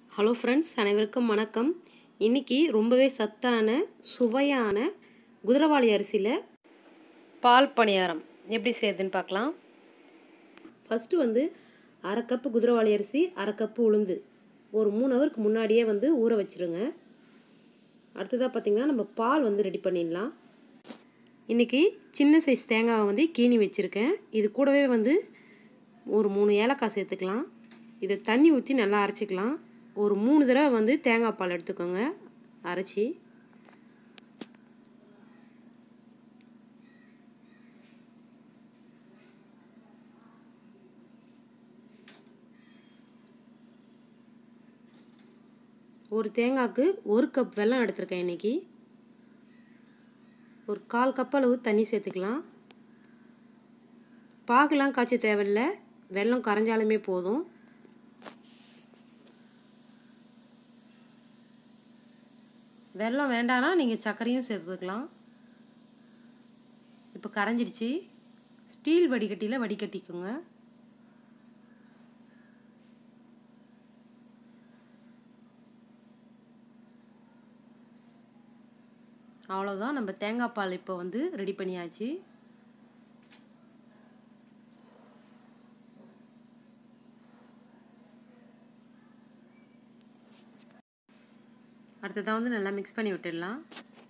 hello friends அனைவருக்கும் வணக்கம் இன்றைக்கி ரொம்பவே சத்தான சுவையான குதிரவாளி அரிசியில் பால் பணியாரம் எப்படி செய்யுதுன்னு பார்க்கலாம் ஃபஸ்ட்டு வந்து அரை கப்பு குதிரவாளி அரிசி அரை கப்பு உளுந்து ஒரு மூணு ஹவருக்கு முன்னாடியே வந்து ஊற வச்சுருங்க அடுத்ததாக பார்த்திங்கன்னா நம்ம பால் வந்து ரெடி பண்ணிடலாம் இன்றைக்கி சின்ன சைஸ் தேங்காவை வந்து கீனி வச்சுருக்கேன் இது கூடவே வந்து ஒரு மூணு ஏலக்காய் சேர்த்துக்கலாம் இதை தண்ணி ஊற்றி நல்லா அரைச்சிக்கலாம் ஒரு மூணு தடவை வந்து தேங்காய் பால் எடுத்துக்கோங்க அரைச்சி ஒரு தேங்காய்க்கு ஒரு கப் வெல்லம் எடுத்திருக்கேன் இன்றைக்கி ஒரு கால் கப் அளவு தண்ணி சேர்த்துக்கலாம் பாகுலாம் காய்ச்ச தேவையில்லை வெல்லம் கரைஞ்சாலுமே போதும் வெல்லம் வேண்டானா நீங்கள் சர்க்கரையும் சேர்த்துக்கலாம் இப்போ கரைஞ்சிடுச்சு ஸ்டீல் வடிகட்டியில் வடிகட்டிக்குங்க அவ்வளோதான் நம்ம தேங்காய் பால் இப்போ வந்து ரெடி பண்ணியாச்சு அடுத்ததாக வந்து நல்லா மிக்ஸ் பண்ணி விட்டுடலாம்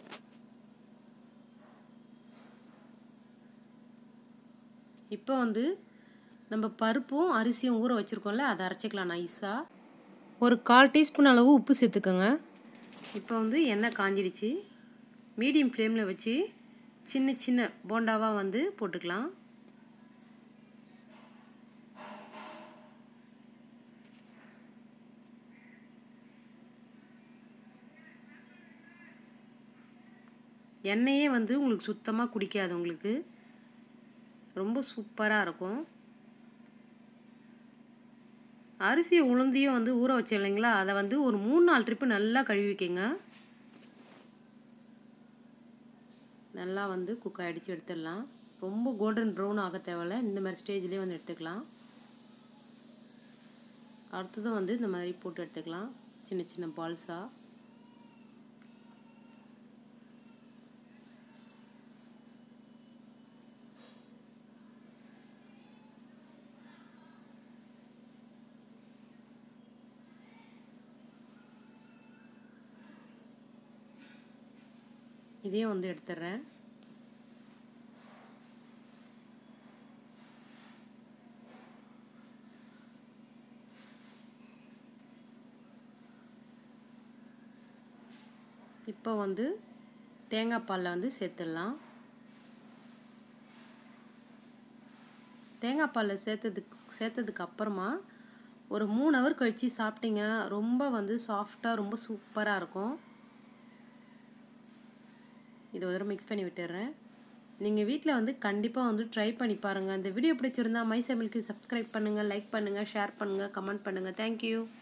இப்போ வந்து நம்ம பருப்பும் அரிசியும் ஊற வச்சுருக்கோம்ல அதை அரைச்சிக்கலாம் நைஸாக ஒரு கால் டீஸ்பூன் அளவு உப்பு சேர்த்துக்கோங்க இப்போ வந்து எண்ணெய் காஞ்சிடுச்சு மீடியம் ஃப்ளேமில் வச்சு சின்ன சின்ன போண்டாவாக வந்து போட்டுக்கலாம் எண்ணெயே வந்து உங்களுக்கு சுத்தமாக குடிக்காது உங்களுக்கு ரொம்ப சூப்பராக இருக்கும் அரிசியை உளுந்தியும் வந்து ஊற வச்சு இல்லைங்களா அதை வந்து ஒரு மூணு நாலு ட்ரிப்பு நல்லா கழுவிக்கங்க நல்லா வந்து குக் அடித்து எடுத்துடலாம் ரொம்ப கோல்டன் ப்ரௌன் ஆக தேவையில்ல இந்த மாதிரி ஸ்டேஜ்லேயே வந்து எடுத்துக்கலாம் அடுத்ததும் வந்து இந்த மாதிரி போட்டு எடுத்துக்கலாம் சின்ன சின்ன பால்ஸாக இதையும் வந்து எடுத்துடுறேன் இப்போ வந்து தேங்காய் பாலில் வந்து சேர்த்துடலாம் தேங்காய் பாலில் சேர்த்ததுக்கு சேர்த்ததுக்கு அப்புறமா ஒரு மூணு ஹவர் கழித்து சாப்பிட்டீங்க ரொம்ப வந்து சாஃப்டாக ரொம்ப சூப்பராக இருக்கும் இதை ஒரு தடவை மிக்ஸ் பண்ணி விட்டுடுறேன் நீங்கள் வீட்டில் வந்து கண்டிப்பாக வந்து ட்ரை பண்ணி பாருங்கள் இந்த வீடியோ பிடிச்சிருந்தா மை சமையலுக்கு சப்ஸ்கிரைப் பண்ணுங்கள் லைக் பண்ணுங்கள் ஷேர் பண்ணுங்கள் கமெண்ட் பண்ணுங்கள் தேங்க்யூ